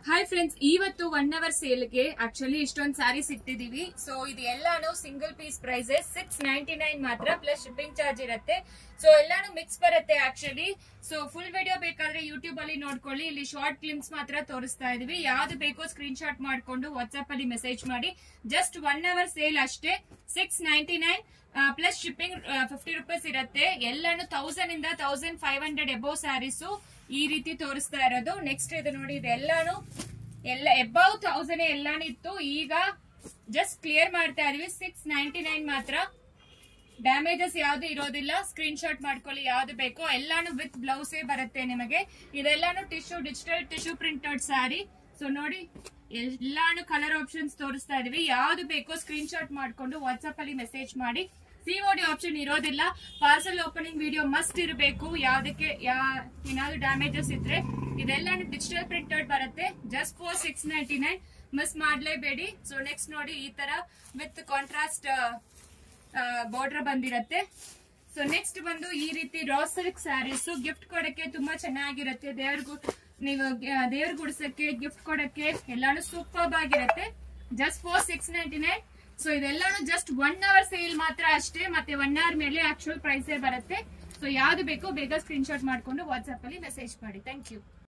hi friends ಇವತ್ತು one hour ಸೇಲ್ಗೆ actually ಇಷ್ಟೊಂದು ಸ್ಯಾರಿ ಸಿಗ್ತಿದೀವಿ ಸೊ ಇದು ಎಲ್ಲಾನು single piece prices six ninety nine ಮಾತ್ರ ಪ್ಲಸ್ ಶಿಪ್ಪಿಂಗ್ ಚಾರ್ಜ್ ಇರುತ್ತೆ ಸೊ ಎಲ್ಲಾನು ಮಿಕ್ಸ್ ಬರುತ್ತೆ ಆಕ್ಚುಲಿ ಸೊ ಫುಲ್ ವಿಡಿಯೋ ಬೇಕಾದ್ರೆ ಯೂಟ್ಯೂಬ್ ಅಲ್ಲಿ ನೋಡ್ಕೊಳ್ಳಿ ಇಲ್ಲಿ ಶಾರ್ಟ್ ಕ್ಲಿಮ್ಸ್ ಮಾತ್ರ ತೋರಿಸ್ತಾ ಇದೀವಿ ಯಾವ್ದು ಬೇಕೋ ಸ್ಕ್ರೀನ್ ಶಾಟ್ ಮಾಡ್ಕೊಂಡು ವಾಟ್ಸ್ಆಪ್ ಅಲ್ಲಿ ಮೆಸೇಜ್ ಮಾಡಿ ಜಸ್ಟ್ ಒನ್ ಅವರ್ ಸೇಲ್ ಅಷ್ಟೇ six ninety nine plus shipping fifty rupees ಇರುತ್ತೆ ಎಲ್ಲಾನು ತೌಸಂಡ್ ಇಂದ thousand five hundred above saris ಈ ರೀತಿ ತೋರಿಸ್ತಾ ಇರೋದು ನೆಕ್ಸ್ಟ್ ಇದು ನೋಡಿ ಇದೆಲ್ಲಾನು ಎಲ್ಲ ಎಬವ್ ತೌಸಂಡ್ ಎಲ್ಲಾನಿತ್ತು ಈಗ ಜಸ್ಟ್ ಕ್ಲಿಯರ್ ಮಾಡ್ತಾ ಇದೀವಿ ಸಿಕ್ಸ್ ನೈನ್ಟಿ ನೈನ್ ಮಾತ್ರ ಡ್ಯಾಮೇಜಸ್ ಯಾವ್ದು ಇರೋದಿಲ್ಲ ಸ್ಕ್ರೀನ್ ಶಾಟ್ ಮಾಡ್ಕೊಳ್ಳಿ ಯಾವ್ದು ಬೇಕೋ ಎಲ್ಲಾನು ವಿತ್ ಬ್ಲೌಸೇ ಬರುತ್ತೆ ನಿಮಗೆ ಇದೆಲ್ಲಾನು tissue digital tissue printed sari so ನೋಡಿ ಎಲ್ಲಾನು ಕಲರ್ ಆಪ್ಷನ್ಸ್ ತೋರಿಸ್ತಾ ಇದೀವಿ ಯಾವ್ದು ಬೇಕೋ ಸ್ಕ್ರೀನ್ ಶಾಟ್ ಮಾಡ್ಕೊಂಡು ವಾಟ್ಸ್ಆಪ್ ಅಲ್ಲಿ ಮೆಸೇಜ್ ಮಾಡಿ ಸಿಒಡಿ ಆಪ್ಷನ್ ಇರೋದಿಲ್ಲ ಪಾರ್ಸಲ್ ಓಪನಿಂಗ್ ವಿಡಿಯೋ ಮಸ್ಟ್ ಇರಬೇಕು ಯಾವ್ದಕ್ಕೆ ಯಾ ಏನಾದ್ರು ಡ್ಯಾಮೇಜಸ್ ಇದ್ರೆ ಇದೆಲ್ಲಾನು ಡಿಜಿಟಲ್ ಪ್ರಿಂಟೆಡ್ ಬರುತ್ತೆ just four six ninety nine miss ಮಾಡ್ಲೇಬೇಡಿ ಸೊ ನೆಕ್ಸ್ಟ್ ನೋಡಿ ಈ ತರ ವಿತ್ ಕಾಂಟ್ರಾಸ್ಟ್ ಬಾರ್ಡರ್ ಬಂದಿರತ್ತೆ ಸೊ ನೆಕ್ಸ್ಟ್ ಬಂದು ಈ ರೀತಿ ರಾ ಸಿಲ್ಕ್ ಸ್ಯಾರೀಸ್ ಗಿಫ್ಟ್ ಕೊಡಕ್ಕೆ ತುಂಬಾ ಚೆನ್ನಾಗಿರುತ್ತೆ ದೇವ್ರಿಗೂ ನೀವು ದೇವ್ರ ಗುಡ್ಸಕ್ಕೆ ಗಿಫ್ಟ್ ಕೊಡಕ್ಕೆ ಎಲ್ಲಾನು ಸೂಪರ್ ಆಗಿರುತ್ತೆ just four six ninety nine so ಇದೆಲ್ಲಾನು ಜಸ್ಟ್ ಒನ್ ಅವರ್ ಸೇಲ್ ಮಾತ್ರ ಅಷ್ಟೇ ಮತ್ತೆ ಒನ್ ಅವರ್ ಮೇಲೆ ಆಕ್ಚುಯಲ್ ಪ್ರೈಸೇ ಬರುತ್ತೆ ಸೊ ಯಾವ್ದು ಬೇಕೋ ಬೇಗ ಸ್ಕ್ರೀನ್ ಶಾಟ್ ಮಾಡ್ಕೊಂಡು ವಾಟ್ಸ್ಆಪ್ ಅಲ್ಲಿ ಮೆಸೇಜ್ ಮಾಡಿ ಥ್ಯಾಂಕ್ ಯು